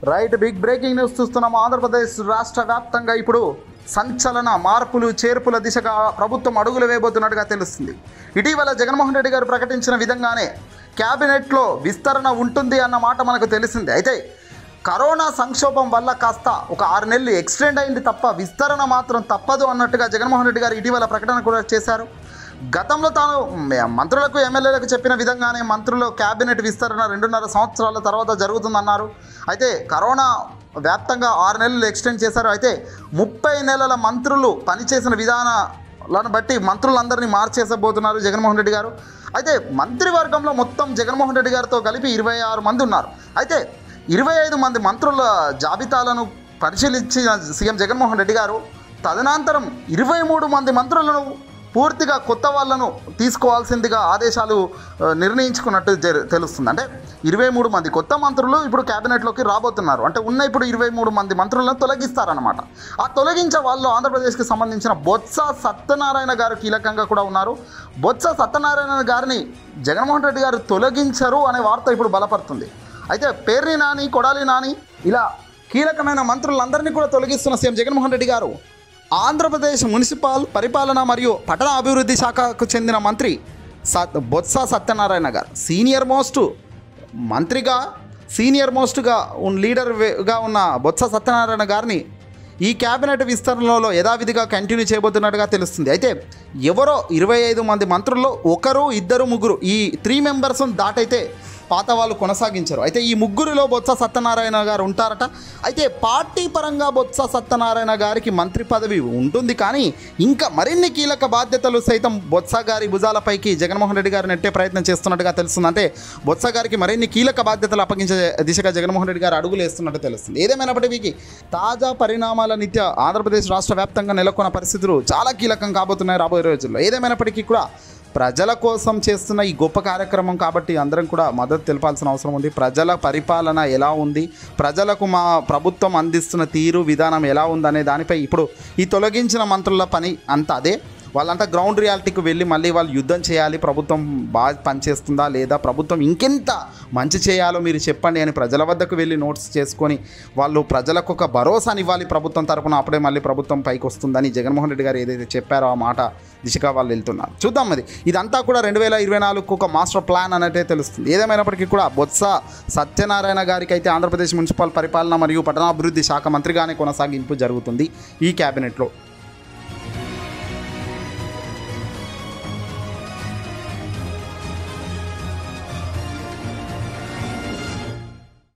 right big breaking news చూస్తున్నాం ఆంధ్రప్రదేశ్ రాష్ట్ర వ్యాప్తంగా ఇప్పుడు సంచలన మార్పులు చేర్పుల దిశగా ప్రభుత్వం అడుగులు వేయబోతున్నట్టుగా తెలుస్తుంది ఇటీవల జగన్మోహన్ రెడ్డి గారు ప్రకటించిన విధంగానే క్యాబినెట్లో విస్తరణ ఉంటుంది అన్న మాట మనకు తెలిసిందే అయితే కరోనా సంక్షోభం వల్ల కాస్త ఒక ఆరు నెలలు ఎక్స్టెండ్ అయింది తప్ప విస్తరణ మాత్రం తప్పదు అన్నట్టుగా జగన్మోహన్ రెడ్డి గారు ఇటీవల ప్రకటన కూడా చేశారు గతంలో తాను మ- మంత్రులకు ఎమ్మెల్యేలకు చెప్పిన విధంగానే మంత్రులు క్యాబినెట్ విస్తరణ రెండున్నర సంవత్సరాల తర్వాత జరుగుతుందన్నారు అయితే కరోనా వ్యాప్తంగా ఆరు నెలలు ఎక్స్టెండ్ చేశారు అయితే ముప్పై నెలల మంత్రులు పనిచేసిన విధానాలను బట్టి మంత్రులందరినీ మార్చేసబోతున్నారు జగన్మోహన్ రెడ్డి గారు అయితే మంత్రివర్గంలో మొత్తం జగన్మోహన్ రెడ్డి గారితో కలిపి ఇరవై ఆరు మంది ఉన్నారు అయితే ఇరవై ఐదు మంది మంత్రుల జాబితాలను పరిశీలించిన సీఎం జగన్మోహన్ రెడ్డి గారు తదనంతరం ఇరవై మూడు మంది మంత్రులను పూర్తిగా కొత్త వాళ్ళను తీసుకోవాల్సిందిగా ఆదేశాలు ఆ, నిర్ణయించుకున్నట్టు జరు- తెలుస్తుంది అంటే ఇరవై మూడు మంది కొత్త మంత్రులు ఇప్పుడు క్యాబినెట్లోకి రాబోతున్నారు అంటే ఉన్న ఇప్పుడు ఇరవై మూడు మంది మంత్రులను తొలగిస్తారన్నమాట ఆ తొలగించే వాళ్ళు ఆంధ్రప్రదేశ్కి సంబంధించిన బొత్స సత్యనారాయణ గారు కీలకంగా కూడా ఉన్నారు బొత్స సత్యనారాయణ గారిని జగన్మోహన్ రెడ్డి గారు తొలగించరు అనే వార్త ఇప్పుడు బలపడుతుంది అయితే పేర్ని నాని కొడాలి నాని ఇలా కీలకమైన మంత్రులందరినీ కూడా తొలగిస్తున్న సీఎం జగన్మోహన్ రెడ్డి గారు ఆంధ్రప్రదేశ్ మున్సిపల్ పరిపాలన మరియు పట్టణ అభివృద్ధి శాఖకు చెందిన మంత్రి సత్ బొత్స సత్యనారాయణ గారు సీనియర్ మోస్ట్ మంత్రిగా సీనియర్ మోస్ట్గా ఉన్న లీడర్గా ఉన్న బొత్స సత్యనారాయణ గారిని ఈ క్యాబినెట్ విస్తరణలో యథావిధిగా కంటిన్యూ చేయబోతున్నట్టుగా తెలుస్తుంది అయితే ఎవరో ఇరవై ఐదు మంది మంత్రుల్లో ఒకరు ఇద్దరు ముగ్గురు ఈ త్రీ మెంబర్స్ దాటైతే పాత వాళ్ళు కొనసాగించారు అయితే ఈ ముగ్గురిలో బొత్స సత్యనారాయణ గారు ఉంటారట అయితే పార్టీ పరంగా బొత్స సత్యనారాయణ గారికి మంత్రి పదవి ఉంటుంది కానీ ఇంకా మరిన్ని కీలక బాధ్యతలు సైతం బొత్స గారి భుజాలపైకి జగన్మోహన్ రెడ్డి గారు నెట్టే ప్రయత్నం చేస్తున్నట్టుగా తెలుస్తుంది అంటే బొత్స గారికి మరిన్ని కీలక బాధ్యతలు అప్పగించే దిశగా జగన్మోహన్ రెడ్డి గారు అడుగులు వేస్తున్నట్టు తెలుస్తుంది ఏదేమైనప్పటికీ తాజా పరిణామాల నిత్య ఆంధ్రప్రదేశ్ రాష్ట్ర వ్యాప్తంగా నెలకొన్న పరిస్థితులు చాలా కీలకం కాబోతున్నాయి రాబోయే రోజుల్లో ఏదేమైనప్పటికీ కూడా ప్రజల కోసం చేస్తున్న ఈ గొప్ప కార్యక్రమం కాబట్టి అందరం కూడా మద్దతు తెలపాల్సిన అవసరం ఉంది ప్రజల పరిపాలన ఎలా ఉంది ప్రజలకు మా ప్రభుత్వం అందిస్తున్న తీరు విధానం ఎలా ఉందనే దానిపై ఇప్పుడు ఈ తొలగించిన మంత్రుల పని అంతా అదే వాళ్ళంతా గ్రౌండ్ రియాలిటీకి వెళ్ళి మళ్ళీ వాళ్ళు యుద్ధం చేయాలి ప్రభుత్వం బాగా పనిచేస్తుందా లేదా ప్రభుత్వం ఇంకెంత మంచి చేయాలో మీరు చెప్పండి అని ప్రజల వద్దకు వెళ్ళి నోట్స్ చేసుకొని వాళ్ళు ప్రజలకు ఒక భరోసాని ఇవ్వాలి ప్రభుత్వం తరపున అప్పుడే మళ్ళీ ప్రభుత్వం పైకి వస్తుందని జగన్మోహన్ రెడ్డి గారు ఏదైతే చెప్పారో ఆ మాట దిశగా వాళ్ళు వెళ్తున్నారు చూద్దాం మరి ఇదంతా కూడా రెండు వేల ఇరవై నాలుగుకు ఒక మాస్టర్ ప్లాన్ అన్నట్టే తెలుస్తుంది ఏదేమైనప్పటికీ కూడా బొత్స సత్యనారాయణ గారికి అయితే ఆంధ్రప్రదేశ్ మున్సిపల్ పరిపాలన మరియు పట్టణాభివృద్ధి శాఖ మంత్రిగానే కొనసాగింపు జరుగుతుంది ఈ క్యాబినెట్లో